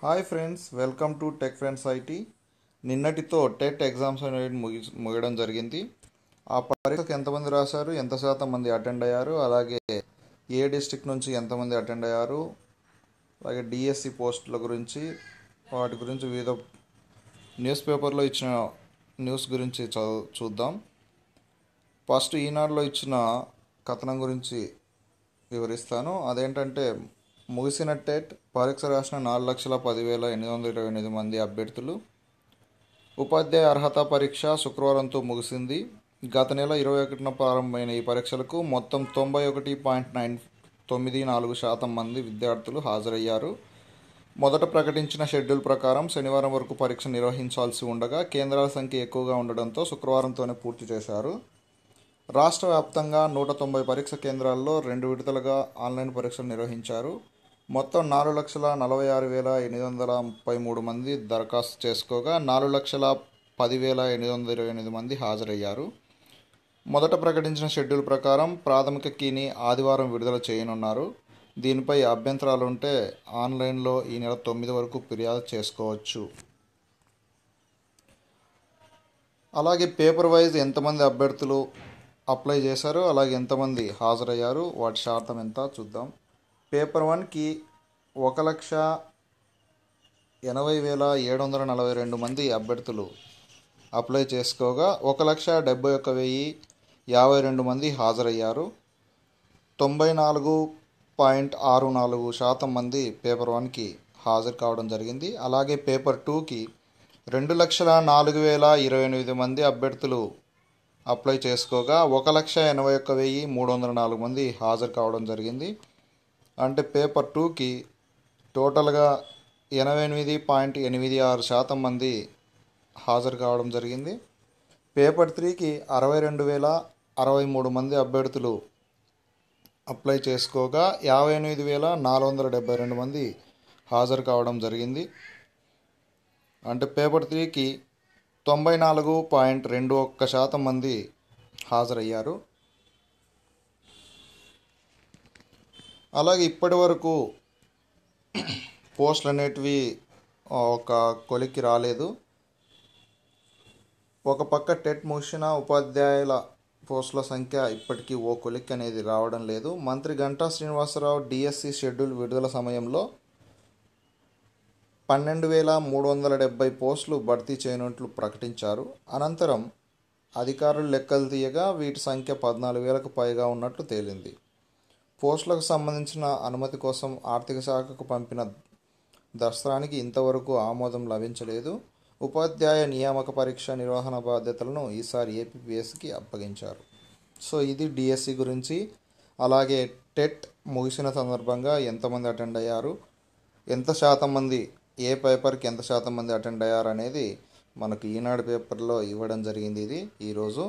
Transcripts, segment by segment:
hi friends welcome to tech friends IT నిన్నటితో TET exams అనేది ముగి ముగయడం జరిగింది ఆ పరీక్షకు ఎంతమంది రాశారు ఎంత శాతం మంది అటెండ్ అయ్యారు అలాగే ఏ డిస్టిక్ నుంచి ఎంతమంది అటెండ్ అయ్యారు అలాగే డిఎస్సి పోస్టుల గురించి వాటి గురించి వివిధ న్యూస్ పేపర్లో ఇచ్చిన న్యూస్ గురించి చదువు చూద్దాం ఫస్ట్ ఈనాడులో ఇచ్చిన కథనం గురించి వివరిస్తాను అదేంటంటే ముగిసిన టెట్ పరీక్ష రాసిన నాలుగు లక్షల పదివేల ఎనిమిది వందల ఇరవై ఎనిమిది మంది అభ్యర్థులు ఉపాధ్యాయ అర్హత పరీక్ష శుక్రవారంతో ముగిసింది గత నెల ఇరవై ఒకటిన ప్రారంభమైన ఈ పరీక్షలకు మొత్తం తొంభై ఒకటి పాయింట్ నైన్ తొమ్మిది నాలుగు శాతం మంది విద్యార్థులు హాజరయ్యారు మొదట ప్రకటించిన షెడ్యూల్ ప్రకారం శనివారం వరకు పరీక్ష నిర్వహించాల్సి ఉండగా కేంద్రాల సంఖ్య ఎక్కువగా ఉండడంతో శుక్రవారంతోనే పూర్తి చేశారు రాష్ట్ర వ్యాప్తంగా నూట తొంభై పరీక్ష కేంద్రాల్లో రెండు విడతలుగా ఆన్లైన్ పరీక్షలు నిర్వహించారు మొత్తం నాలుగు లక్షల నలభై ఆరు వేల ఎనిమిది వందల ముప్పై మూడు మంది దరఖాస్తు చేసుకోగా నాలుగు లక్షల పదివేల ఎనిమిది వందల ఇరవై ఎనిమిది మంది హాజరయ్యారు మొదట ప్రకటించిన షెడ్యూల్ ప్రకారం ప్రాథమిక కీని ఆదివారం విడుదల చేయనున్నారు దీనిపై అభ్యంతరాలు ఉంటే ఆన్లైన్లో ఈ నెల తొమ్మిది వరకు ఫిర్యాదు చేసుకోవచ్చు అలాగే పేపర్ వైజ్ ఎంతమంది అభ్యర్థులు అప్లై చేశారు అలాగే ఎంతమంది హాజరయ్యారు వాటి శాతం ఎంత చూద్దాం పేపర్ వన్కి ఒక లక్ష ఎనభై వేల ఏడు వందల నలభై రెండు మంది అభ్యర్థులు అప్లై చేసుకోగా ఒక లక్ష డెబ్బై ఒక్క వెయ్యి యాభై రెండు మంది హాజరయ్యారు తొంభై నాలుగు పాయింట్ ఆరు నాలుగు శాతం మంది పేపర్ వన్కి హాజరు కావడం జరిగింది అలాగే పేపర్ టూకి రెండు లక్షల నాలుగు వేల ఇరవై ఎనిమిది మంది అభ్యర్థులు అప్లై చేసుకోగా ఒక లక్ష ఎనభై ఒక్క వెయ్యి మూడు వందల నాలుగు మంది హాజరు కావడం జరిగింది అంటే పేపర్ టూకి టోటల్గా ఎనభై ఎనిమిది పాయింట్ ఎనిమిది ఆరు శాతం మంది హాజరు కావడం జరిగింది పేపర్ త్రీకి అరవై రెండు వేల అరవై మూడు మంది అభ్యర్థులు అప్లై చేసుకోగా యాభై ఎనిమిది వేల నాలుగు వందల డెబ్బై రెండు మంది హాజరు కావడం జరిగింది అంటే పేపర్ త్రీకి తొంభై నాలుగు పాయింట్ రెండు ఒక్క శాతం మంది హాజరయ్యారు అలాగే ఇప్పటి వరకు పోస్టులు అనేటివి ఒక కొలిక్కి రాలేదు ఒక పక్క టెట్ ముగిసిన ఉపాధ్యాయుల పోస్టుల సంఖ్య ఇప్పటికీ ఓ కొలిక్ అనేది రావడం లేదు మంత్రి గంటా శ్రీనివాసరావు డిఎస్సి షెడ్యూల్ విడుదల సమయంలో పన్నెండు వేల మూడు వందల డెబ్బై పోస్టులు భర్తీ చేయనున్నట్లు ప్రకటించారు అనంతరం అధికారులు లెక్కలు తీయగా వీటి సంఖ్య పద్నాలుగు వేలకు పైగా ఉన్నట్లు తేలింది పోస్టులకు సంబంధించిన అనుమతి కోసం ఆర్థిక శాఖకు పంపిన దస్త్రానికి ఇంతవరకు ఆమోదం లభించలేదు ఉపాధ్యాయ నియామక పరీక్ష నిర్వహణ బాధ్యతలను ఈసారి ఏపీపీఎస్కి అప్పగించారు సో ఇది డిఎస్సి గురించి అలాగే టెట్ ముగిసిన సందర్భంగా ఎంతమంది అటెండ్ అయ్యారు ఎంత శాతం మంది ఏ పేపర్కి ఎంత శాతం మంది అటెండ్ అయ్యారు అనేది మనకు ఈనాడు పేపర్లో ఇవ్వడం జరిగింది ఇది ఈరోజు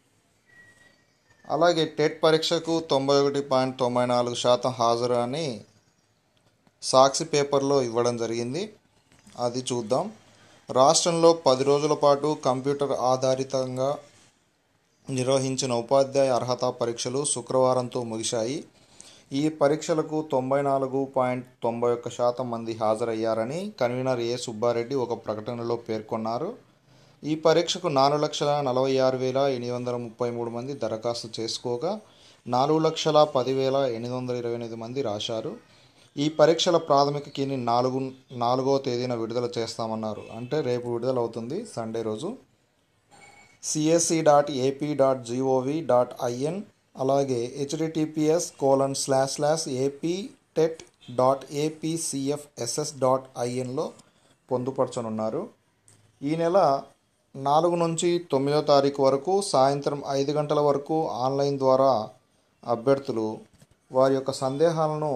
అలాగే టెట్ పరీక్షకు తొంభై ఒకటి పాయింట్ తొంభై నాలుగు శాతం హాజరు అని సాక్షి పేపర్లో ఇవ్వడం జరిగింది అది చూద్దాం రాష్ట్రంలో పది రోజుల పాటు కంప్యూటర్ ఆధారితంగా నిర్వహించిన ఉపాధ్యాయ అర్హత పరీక్షలు శుక్రవారంతో ముగిశాయి ఈ పరీక్షలకు తొంభై నాలుగు పాయింట్ తొంభై ఒక్క శాతం మంది హాజరయ్యారని కన్వీనర్ ఏ సుబ్బారెడ్డి ఒక ప్రకటనలో పేర్కొన్నారు ఈ పరీక్షకు నాలుగు లక్షల నలభై ఆరు వేల ఎనిమిది వందల ముప్పై మూడు మంది దరఖాస్తు చేసుకోగా నాలుగు లక్షల పదివేల ఎనిమిది వందల ఇరవై ఎనిమిది మంది రాశారు ఈ పరీక్షల ప్రాథమిక కీని నాలుగు నాలుగో తేదీన విడుదల చేస్తామన్నారు అంటే రేపు విడుదల అవుతుంది సండే రోజు CSC dot AP dot gov dot in అలాగే HTTPS colon slash slash AP TET dot APCFSS dot ఐఎన్లో పొందుపరచనున్నారు ఈ నెల నాలుగు నుంచి తొమ్మిదో తారీఖు వరకు సాయంత్రం ఐదు గంటల వరకు ఆన్లైన్ ద్వారా అభ్యర్థులు వారి యొక్క సందేహాలను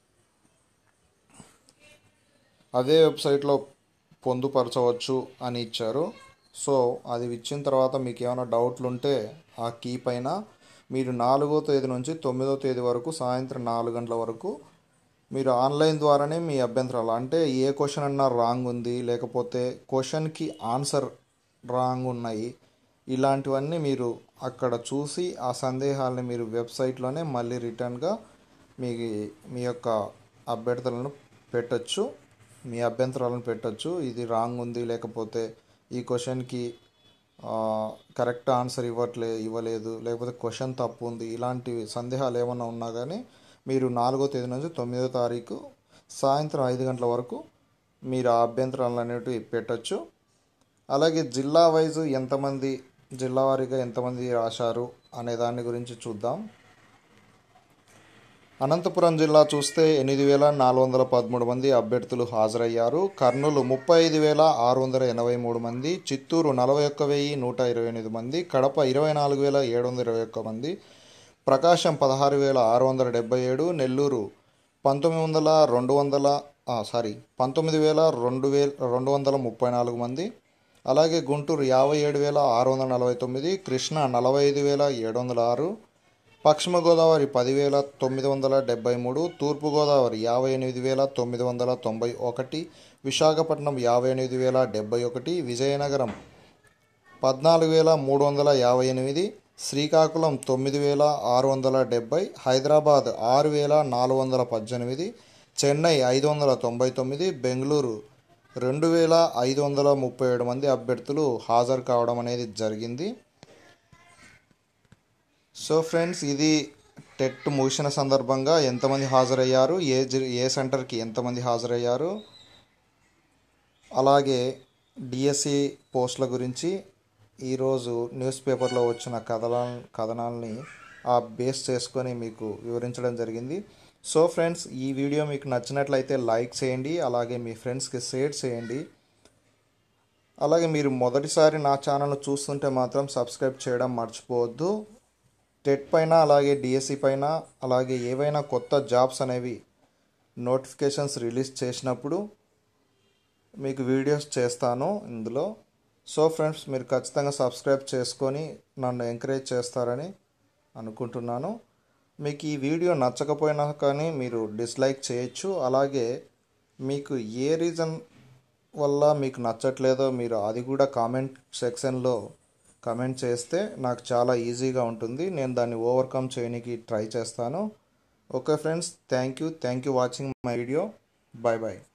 అదే వెబ్సైట్లో పొందుపరచవచ్చు అని ఇచ్చారు సో అది ఇచ్చిన తర్వాత మీకు ఏమైనా డౌట్లు ఉంటే ఆ కీ పైన మీరు నాలుగో తేదీ నుంచి తొమ్మిదో తేదీ వరకు సాయంత్రం నాలుగు గంటల వరకు మీరు ఆన్లైన్ ద్వారానే మీ అభ్యంతరాలు అంటే ఏ క్వశ్చన్ అన్నా రాంగ్ ఉంది లేకపోతే క్వశ్చన్కి ఆన్సర్ రాంగ్ ఉన్నాయి ఇలాంటివన్నీ మీరు అక్కడ చూసి ఆ సందేహాలని మీరు వెబ్సైట్లోనే మళ్ళీ రిటర్న్గా మీ మీ యొక్క అభ్యర్థులను పెట్టచ్చు మీ అభ్యంతరాలను పెట్టొచ్చు ఇది రాంగ్ ఉంది లేకపోతే ఈ క్వశ్చన్కి కరెక్ట్ ఆన్సర్ ఇవ్వట్లే ఇవ్వలేదు లేకపోతే క్వశ్చన్ తప్పు ఉంది ఇలాంటి సందేహాలు ఏమైనా ఉన్నా కానీ మీరు నాలుగో తేదీ నుంచి తొమ్మిదో తారీఖు సాయంత్రం ఐదు గంటల వరకు మీరు ఆ అభ్యంతరాలు అనేటివి పెట్టొచ్చు అలాగే జిల్లా వైజ్ ఎంతమంది జిల్లా వారీగా ఎంతమంది రాశారు అనే దాని గురించి చూద్దాం అనంతపురం జిల్లా చూస్తే ఎనిమిది వేల నాలుగు వందల పదమూడు మంది అభ్యర్థులు హాజరయ్యారు కర్నూలు ముప్పై ఐదు వేల ఆరు వందల ఎనభై మూడు మంది చిత్తూరు నలభై ఒక్క వెయ్యి నూట ఇరవై ఎనిమిది మంది కడప ఇరవై నాలుగు వేల ఏడు వందల ఇరవై ఒక్క మంది ప్రకాశం పదహారు వేల ఆరు వందల డెబ్బై ఏడు నెల్లూరు పంతొమ్మిది వందల రెండు వందల సారీ పంతొమ్మిది వేల రెండు వేల రెండు వందల ముప్పై నాలుగు మంది అలాగే గుంటూరు యాభై ఏడు వేల ఆరు వందల నలభై తొమ్మిది కృష్ణా నలభై ఐదు వేల ఏడు వందల ఆరు పశ్చిమ గోదావరి పదివేల తొమ్మిది వందల డెబ్బై మూడు తూర్పు గోదావరి యాభై ఎనిమిది వేల తొమ్మిది వందల తొంభై ఒకటి విశాఖపట్నం యాభై ఎనిమిది వేల డెబ్బై ఒకటి విజయనగరం పద్నాలుగు వేల మూడు వందల యాభై ఎనిమిది శ్రీకాకుళం తొమ్మిది వేల ఆరు వందల డెబ్బై హైదరాబాద్ ఆరు వేల నాలుగు వందల పద్దెనిమిది చెన్నై ఐదు వందల తొంభై తొమ్మిది బెంగళూరు రెండు వేల ఐదు వందల ముప్పై ఏడు మంది అభ్యర్థులు హాజరు కావడం అనేది జరిగింది సో ఫ్రెండ్స్ ఇది టెట్ ముగిసిన సందర్భంగా ఎంతమంది హాజరయ్యారు ఏ జి- ఏ సెంటర్కి ఎంతమంది హాజరయ్యారు అలాగే డిఎస్సి పోస్టుల గురించి ఈరోజు న్యూస్ పేపర్లో వచ్చిన కథల కథనాల్ని ఆ బేస్ చేసుకొని మీకు వివరించడం జరిగింది సో ఫ్రెండ్స్ ఈ వీడియో మీకు నచ్చినట్లయితే లైక్ చేయండి అలాగే మీ ఫ్రెండ్స్కి షేర్ చేయండి అలాగే మీరు మొదటిసారి నా ఛానల్ చూస్తుంటే మాత్రం సబ్స్క్రైబ్ చేయడం మర్చిపోవద్దు టెట్ పైన అలాగే డిఎస్సి పైన అలాగే ఏవైనా కొత్త జాబ్స్ అనేవి నోటిఫికేషన్స్ రిలీజ్ చేసినప్పుడు మీకు వీడియోస్ చేస్తాను ఇందులో సో ఫ్రెండ్స్ మీరు ఖచ్చితంగా సబ్స్క్రైబ్ చేసుకొని నన్ను ఎంకరేజ్ చేస్తారని అనుకుంటున్నాను మీకు ఈ వీడియో నచ్చకపోయినా కానీ మీరు డిస్లైక్ చేయొచ్చు అలాగే మీకు ఏ రీజన్ వల్ల మీకు నచ్చట్లేదో మీరు అది కూడా కామెంట్ సెక్షన్లో కమెంట్ చేస్తే నాకు చాలా ఈజీగా ఉంటుంది నేను దాన్ని ఓవర్కమ్ చేయడానికి ట్రై చేస్తాను okay friends thank you thank you watching my video bye bye